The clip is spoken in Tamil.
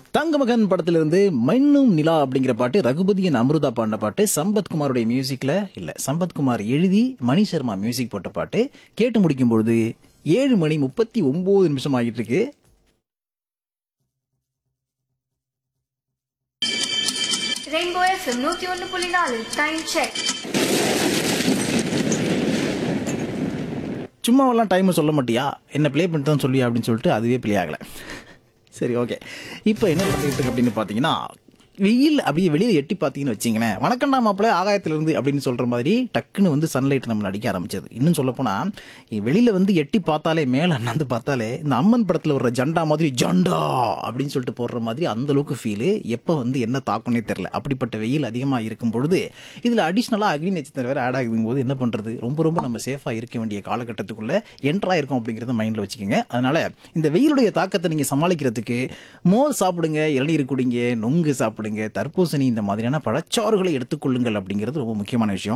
தங்கமகன் படத்திலிருந்து மண்ணும் நிலா அப்படிங்கிற பாட்டு ரகுபதியின் அமிர்தா பாடின பாட்டு சம்பத்குமாருடைய மியூசிக்ல இல்ல சம்பத்குமார் எழுதி மணி சர்மா மியூசிக் போட்ட பாட்டு கேட்டு முடிக்கும் பொழுது ஏழு மணி முப்பத்தி ஒன்பது நிமிஷம் ஆகிட்டு இருக்கு ரெயின்போ எஃப்எம் நூத்தி ஒன்னு புள்ளி நாலு டைம் செக் சும்மாவெல்லாம் டைம் சொல்ல மாட்டியா என்ன ப்ளே பண்ணிட்டு தான் சொல்லி அப்படின்னு சொல்லிட்டு அதுவே ப்ளே ஆகலை சரி ஓகே இப்போ என்ன பண்ணிட்டு இருக்கு அப்படின்னு பார்த்தீங்கன்னா வெயில் அப்படியே வெளியில் எட்டி பார்த்தீங்கன்னு வச்சிங்களேன் வணக்கம்டா மாப்பிள்ள ஆகாயத்திலிருந்து அப்படின்னு சொல்கிற மாதிரி டக்குன்னு வந்து சன்லைட் நம்ம அடிக்க ஆரம்பிச்சது இன்னும் சொல்லப்போனால் வெளியில் வந்து எட்டி பார்த்தாலே மேலே அண்ணாந்து பார்த்தாலே இந்த அம்மன் படத்தில் வர்ற ஜண்டா மாதிரி ஜண்டா அப்படின்னு சொல்லிட்டு போடுற மாதிரி அந்த அளவுக்கு ஃபீலு எப்போ வந்து என்ன தாக்கும்னே தெரில அப்படிப்பட்ட வெயில் அதிகமாக இருக்கும் பொழுது இதில் அடிஷ்னலாக அக்னி நட்சத்திரம் வேறு ஆட் ஆகுதும் போது என்ன பண்ணுறது ரொம்ப ரொம்ப நம்ம சேஃபாக இருக்க வேண்டிய காலகட்டத்துக்குள்ளே என்ட்ராக இருக்கும் அப்படிங்கிறத மைண்டில் வச்சுக்கோங்க அதனால் இந்த வெயிலுடைய தாக்கத்தை நீங்கள் சமாளிக்கிறதுக்கு மோர் சாப்பிடுங்க இளநீர் குடிங்க நொங்கு சாப்பிடுங்க தர்பூசணி இந்த மாதிரியான பழச்சாறுகளை எடுத்துக்கொள்ளுங்கள் அப்படிங்கிறது ரொம்ப முக்கியமான விஷயம்